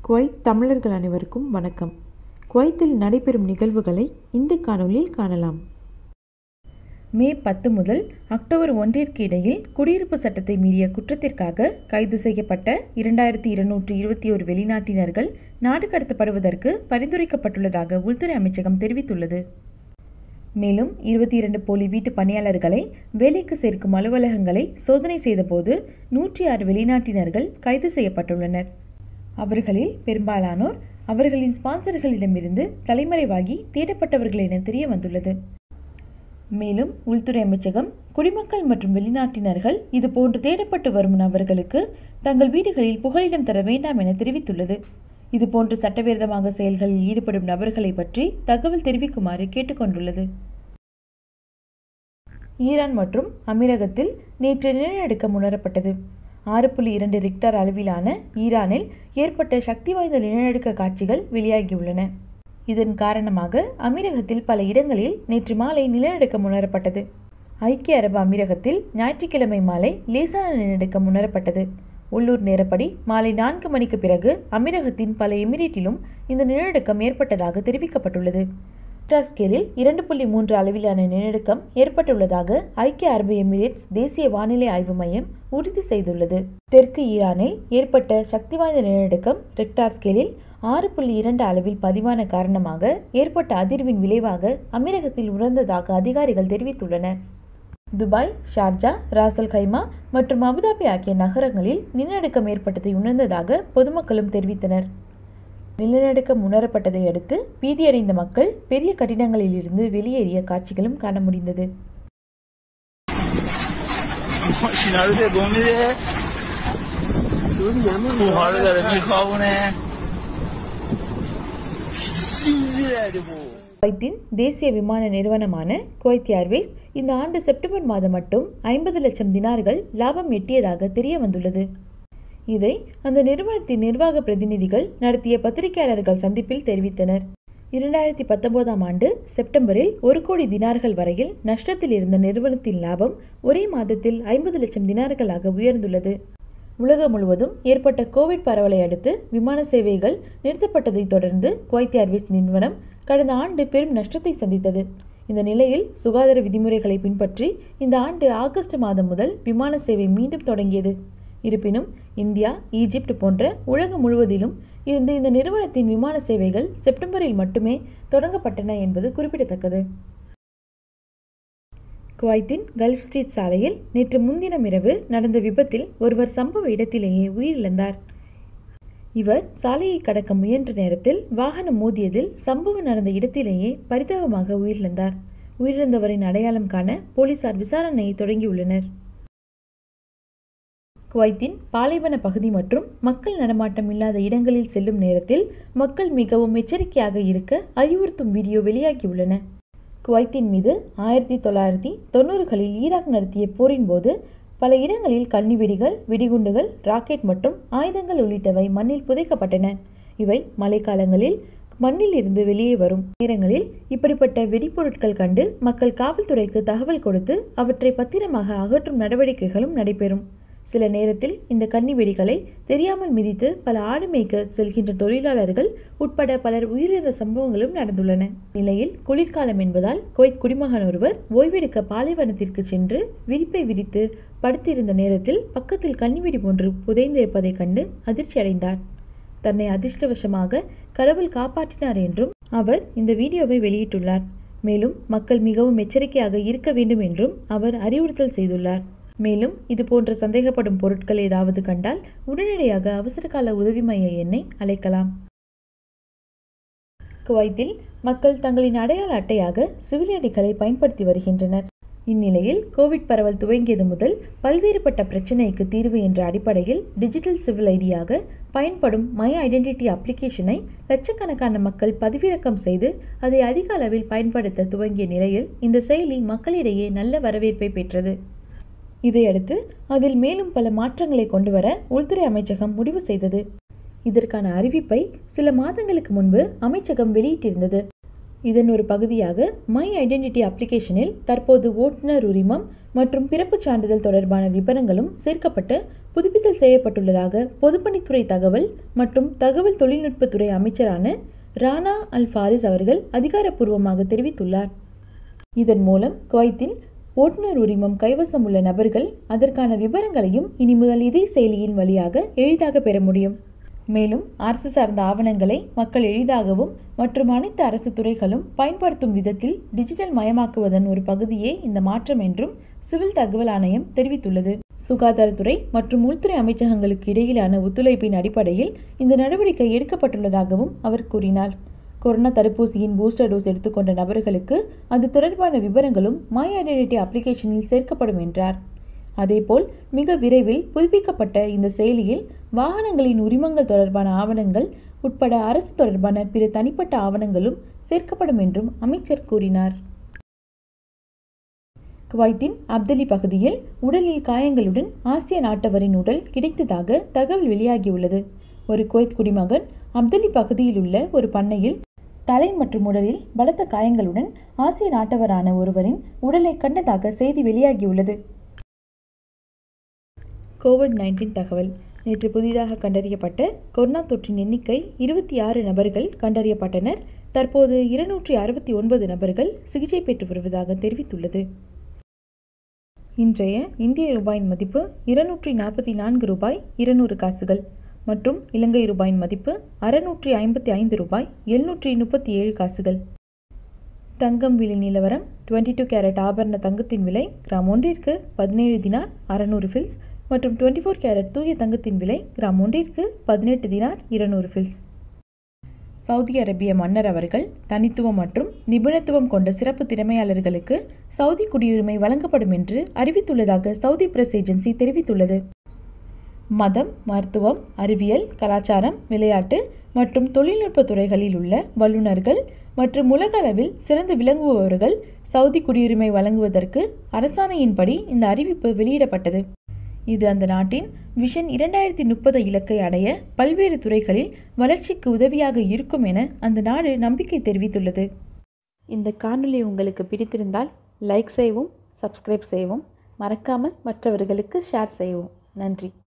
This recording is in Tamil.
குவைத் தமிழர்கள் அனைவருக்கும் வணக்கம் குவைத்தில் நடைபெறும் நிகழ்வுகளை இந்த காணொளியில் காணலாம் மே பத்து முதல் அக்டோபர் ஒன்றிற்கு இடையில் குடியிருப்பு சட்டத்தை மீறிய குற்றத்திற்காக கைது செய்யப்பட்ட இரண்டாயிரத்தி இருநூற்றி இருபத்தி ஒரு வெளிநாட்டினர்கள் நாடு கடத்தப்படுவதற்கு பரிந்துரைக்கப்பட்டுள்ளதாக உள்துறை அமைச்சகம் தெரிவித்துள்ளது மேலும் இருபத்தி இரண்டு போலி வீட்டு பணியாளர்களை வேலைக்கு சேர்க்கும் அலுவலகங்களை சோதனை செய்தபோது நூற்றி ஆறு வெளிநாட்டினர்கள் கைது செய்யப்பட்டுள்ளனர் அவர்களில் பெரும்பாலானோர் அவர்களின் ஸ்பான்சர்களிடமிருந்து தலைமறைவாகி தேடப்பட்டவர்கள் என தெரிய வந்துள்ளது மேலும் உள்துறை அமைச்சகம் குடிமக்கள் மற்றும் வெளிநாட்டினர்கள் இதுபோன்று தேடப்பட்டு வரும் நபர்களுக்கு தங்கள் வீடுகளில் புகலிடம் தர வேண்டாம் என தெரிவித்துள்ளது இதுபோன்று சட்டவிரோதமாக செயல்களில் ஈடுபடும் நபர்களை பற்றி தகவல் தெரிவிக்குமாறு கேட்டுக்கொண்டுள்ளது ஈரான் மற்றும் அமீரகத்தில் நேற்று நிலநடுக்கம் உணரப்பட்டது ஆறு புள்ளி இரண்டு ரிக்டர் அளவிலான ஈரானில் ஏற்பட்ட சக்தி வாய்ந்த நிலநடுக்க காட்சிகள் வெளியாகியுள்ளன இதன் காரணமாக அமீரகத்தில் பல இடங்களில் நேற்று மாலை நிலநடுக்கம் உணரப்பட்டது ஐக்கிய அரபு அமீரகத்தில் ஞாயிற்றுக்கிழமை மாலை லேசான நிலநடுக்கம் உணரப்பட்டது உள்ளூர் நேரப்படி மாலை நான்கு மணிக்கு பிறகு அமீரகத்தின் பல எமிரேட்டிலும் இந்த நிலநடுக்கம் ஏற்பட்டதாக தெரிவிக்கப்பட்டுள்ளது ரிக்டர் ஸ்கேலில் இரண்டு புள்ளி மூன்று அளவிலான நிலநடுக்கம் ஏற்பட்டுள்ளதாக ஐக்கிய அரபு எமிரேட்ஸ் தேசிய வானிலை ஆய்வு மையம் உறுதி செய்துள்ளது தெற்கு ஈரானில் ஏற்பட்ட சக்தி வாய்ந்த நிலநடுக்கம் ரிக்டார் ஸ்கேலில் ஆறு புள்ளி இரண்டு அளவில் பதிவான காரணமாக ஏற்பட்ட அதிர்வின் விளைவாக அமீரகத்தில் உணர்ந்ததாக அதிகாரிகள் தெரிவித்துள்ளனர் துபாய் ஷார்ஜா ராசல் கைமா மற்றும் அபுதாபி ஆகிய நகரங்களில் நிலநடுக்கம் ஏற்பட்டதை உணர்ந்ததாக பொதுமக்களும் தெரிவித்தனர் நிலநடுக்கம் உணரப்பட்டதை அடுத்து பீதியடைந்த மக்கள் பெரிய கட்டிடங்களில் இருந்து வெளியேறிய காட்சிகளும் காண முடிந்தது ماشینا رو تکون میده کوها رو داره میخوابونه چیزی داره بو குவைத்தின் தேசிய விமான நிறுவனமான குவைத் ஏர்வேஸ் இந்த ஆண்டு செப்டம்பர் மாதம் மட்டும் ஐம்பது லட்சம் தினார்கள் லாபம் எட்டியதாக தெரிய வந்துள்ளது இதை அந்த நிறுவனத்தின் நிர்வாக பிரதிநிதிகள் நடத்திய பத்திரிகையாளர்கள் சந்திப்பில் தெரிவித்தனர் இரண்டாயிரத்தி பத்தொன்பதாம் ஆண்டு செப்டம்பரில் ஒரு கோடி தினார்கள் வரையில் நஷ்டத்தில் இருந்த நிறுவனத்தின் லாபம் ஒரே மாதத்தில் ஐம்பது லட்சம் தினார்களாக உயர்ந்துள்ளது உலகம் முழுவதும் ஏற்பட்ட கோவிட் பரவலை அடுத்து விமான சேவைகள் நிறுத்தப்பட்டதைத் தொடர்ந்து குவைத் ஏர்வேஸ் நிறுவனம் கடந்த ஆண்டு பெரும் நஷ்டத்தை சந்தித்தது இந்த நிலையில் சுகாதார விதிமுறைகளை பின்பற்றி இந்த ஆண்டு ஆகஸ்ட் மாதம் முதல் விமான சேவை மீண்டும் தொடங்கியது இருப்பினும் இந்தியா ஈஜிப்ட் போன்ற உலகம் முழுவதிலும் இருந்து இந்த நிறுவனத்தின் விமான சேவைகள் செப்டம்பரில் மட்டுமே தொடங்கப்பட்டன என்பது குறிப்பிடத்தக்கது குவைத்தின் கல்ஃப் ஸ்ட்ரீட் சாலையில் நேற்று முன்தினம் இரவு நடந்த விபத்தில் ஒருவர் சம்பவ இடத்திலேயே உயிரிழந்தார் இவர் சாலையை கடக்க முயன்ற நேரத்தில் வாகனம் மோதியதில் சம்பவம் நடந்த இடத்திலேயே பரிதாபமாக உயிரிழந்தார் உயிரிழந்தவரின் அடையாளம் காண போலீசார் விசாரணையை தொடங்கியுள்ளனர் குவைத்தின் பாலைவன பகுதி மற்றும் மக்கள் நடமாட்டம் இல்லாத இடங்களில் செல்லும் நேரத்தில் மக்கள் மிகவும் எச்சரிக்கையாக இருக்க அறிவுறுத்தும் வீடியோ வெளியாகியுள்ளன குவைத்தின் மீது ஆயிரத்தி தொள்ளாயிரத்தி தொண்ணூறுகளில் ஈராக் நடத்திய போரின் போது பல இடங்களில் கன்னிவெடிகள் வெடிகுண்டுகள் ராக்கெட் மற்றும் ஆயுதங்கள் உள்ளிட்டவை மண்ணில் புதைக்கப்பட்டன இவை மழைக்காலங்களில் மண்ணில் இருந்து வெளியே வரும் நேரங்களில் இப்படிப்பட்ட வெடிப்பொருட்கள் கண்டு மக்கள் காவல்துறைக்கு தகவல் கொடுத்து அவற்றை பத்திரமாக அகற்றும் நடவடிக்கைகளும் நடைபெறும் சில நேரத்தில் இந்த கன்னி வெடிகளை தெரியாமல் மிதித்து பல ஆடு மேய்க்க செல்கின்ற தொழிலாளர்கள் உட்பட பலர் உயிரிழந்த சம்பவங்களும் நடந்துள்ளன நிலையில் குளிர்காலம் என்பதால் குவைத் குடிமகன் ஒருவர் ஓய்வெடுக்க பாலைவனத்திற்கு சென்று விரிப்பை விரித்து படுத்திருந்த நேரத்தில் பக்கத்தில் கன்னிவெடி ஒன்று புதைந்திருப்பதைக் கண்டு அதிர்ச்சி அடைந்தார் தன்னை அதிர்ஷ்டவசமாக கடவுள் காப்பாற்றினார் என்றும் அவர் இந்த வீடியோவை வெளியிட்டுள்ளார் மேலும் மக்கள் மிகவும் எச்சரிக்கையாக இருக்க வேண்டும் என்றும் அவர் அறிவுறுத்தல் செய்துள்ளார் மேலும் இது போன்ற சந்தேகப்படும் பொருட்கள் ஏதாவது கண்டால் உடனடியாக அவசரகால உதவி மைய எண்ணை அழைக்கலாம் குவைத்தில் மக்கள் தங்களின் அடையாள அட்டையாக சிவில் ஐடிகளை பயன்படுத்தி வருகின்றனர் இந்நிலையில் கோவிட் பரவல் துவங்கியது முதல் பல்வேறுபட்ட பிரச்சினைக்கு தீர்வு என்ற அடிப்படையில் டிஜிட்டல் சிவில் ஐடியாக பயன்படும் மை ஐடென்டிட்டி அப்ளிகேஷனை லட்சக்கணக்கான மக்கள் பதிவிறக்கம் செய்து அதை அதிக அளவில் பயன்படுத்த துவங்கிய நிலையில் இந்த செயலி மக்களிடையே நல்ல வரவேற்பை பெற்றது இதையடுத்து அதில் மேலும் பல மாற்றங்களை கொண்டுவர உள்துறை அமைச்சகம் முடிவு செய்தது இதற்கான அறிவிப்பை சில மாதங்களுக்கு முன்பு அமைச்சகம் வெளியிட்டிருந்தது இதன் ஒரு பகுதியாக மை ஐடென்டிட்டி அப்ளிகேஷனில் தற்போது ஓட்டுநர் உரிமம் மற்றும் பிறப்புச் சான்றிதழ் தொடர்பான விவரங்களும் சேர்க்கப்பட்டு புதுப்பித்தல் செய்யப்பட்டுள்ளதாக பொதுப்பணித்துறை தகவல் மற்றும் தகவல் தொழில்நுட்பத்துறை அமைச்சரான ரானா அல் ஃபாரிஸ் அவர்கள் அதிகாரப்பூர்வமாக தெரிவித்துள்ளார் இதன் மூலம் குவைத்தில் ஓட்டுநர் உரிமம் கைவசம் உள்ள நபர்கள் அதற்கான விவரங்களையும் இனி முதல் இதே செயலியின் வழியாக எளிதாக பெற முடியும் மேலும் அரசு சார்ந்த ஆவணங்களை மக்கள் எளிதாகவும் மற்றும் அனைத்து அரசு துறைகளும் பயன்படுத்தும் விதத்தில் டிஜிட்டல் மயமாக்குவதன் ஒரு பகுதியே இந்த மாற்றம் என்றும் சிவில் தகவல் ஆணையம் தெரிவித்துள்ளது சுகாதாரத்துறை மற்றும் உள்துறை அமைச்சகங்களுக்கு இடையிலான ஒத்துழைப்பின் அடிப்படையில் இந்த நடவடிக்கை எடுக்கப்பட்டுள்ளதாகவும் அவர் கூறினார் கொரோனா தடுப்பூசியின் பூஸ்டர் டோஸ் எடுத்துக்கொண்ட நபர்களுக்கு அது தொடர்பான விவரங்களும் மை ஐடென்டிட்டி அப்ளிகேஷனில் சேர்க்கப்படும் என்றார் அதேபோல் மிக விரைவில் புதுப்பிக்கப்பட்ட இந்த செயலியில் வாகனங்களின் உரிமங்கள் தொடர்பான ஆவணங்கள் உட்பட அரசு தொடர்பான பிற தனிப்பட்ட ஆவணங்களும் சேர்க்கப்படும் என்றும் அமைச்சர் கூறினார் குவைத்தின் அப்தலி பகுதியில் உடலில் காயங்களுடன் ஆசிய நாட்டவரின் உடல் கிடைத்ததாக தகவல் வெளியாகியுள்ளது ஒரு குவைத் குடிமகன் அப்தலி பகுதியில் உள்ள ஒரு பண்ணையில் தலை மற்றும் உடலில் பலத்த காயங்களுடன் ஆசிய நாட்டவரான ஒருவரின் உடலை கண்டதாக செய்தி வெளியாகியுள்ளது கோவிட் நைன்டீன் தகவல் நேற்று புதிதாக கண்டறியப்பட்ட கொரோனா தொற்றின் எண்ணிக்கை இருபத்தி ஆறு நபர்கள் கண்டறியப்பட்டனர் தற்போது இருநூற்றி அறுபத்தி ஒன்பது நபர்கள் சிகிச்சை பெற்று வருவதாக தெரிவித்துள்ளது இன்றைய இந்திய ரூபாயின் மதிப்பு இருநூற்றி நாற்பத்தி நான்கு ரூபாய் இருநூறு காசுகள் மற்றும் இலங்கை ரூபாயின் மதிப்பு அறுநூற்றி ஐம்பத்தி ஐந்து ரூபாய் எழுநூற்றி முப்பத்தி ஏழு காசுகள் தங்கம் விலை நிலவரம் டுவெண்ட்டி டூ கேரட் ஆபரண தங்கத்தின் விலை கிராம் ஒன்றிற்கு பதினேழு தினார் அறநூறு ஃபில்ஸ் மற்றும் டுவெண்ட்டி ஃபோர் கேரட் தூய தங்கத்தின் விலை கிராம் ஒன்றிற்கு பதினெட்டு தினார் இருநூறு ஃபில்ஸ் சவுதி அரேபிய மன்னர் அவர்கள் தனித்துவம் மற்றும் நிபுணத்துவம் கொண்ட சிறப்பு திறமையாளர்களுக்கு சவுதி குடியுரிமை வழங்கப்படும் என்று அறிவித்துள்ளதாக சவுதி பிரஸ் ஏஜென்சி தெரிவித்துள்ளது மதம் மருத்துவம் அறிவியல் கலாச்சாரம் விளையாட்டு மற்றும் தொழில்நுட்ப துறைகளில் உள்ள வல்லுநர்கள் மற்றும் உலக அளவில் சிறந்து விளங்குபவர்கள் சவுதி குடியுரிமை வழங்குவதற்கு அரசாணையின்படி இந்த அறிவிப்பு வெளியிடப்பட்டது இது அந்த நாட்டின் விஷன் இரண்டாயிரத்தி முப்பது இலக்கை அடைய பல்வேறு துறைகளில் வளர்ச்சிக்கு உதவியாக இருக்கும் என அந்த நாடு நம்பிக்கை தெரிவித்துள்ளது இந்த காணொளி உங்களுக்கு பிடித்திருந்தால் லைக் செய்யவும் சப்ஸ்கிரைப் செய்யவும் மறக்காமல் மற்றவர்களுக்கு ஷேர் செய்யவும் நன்றி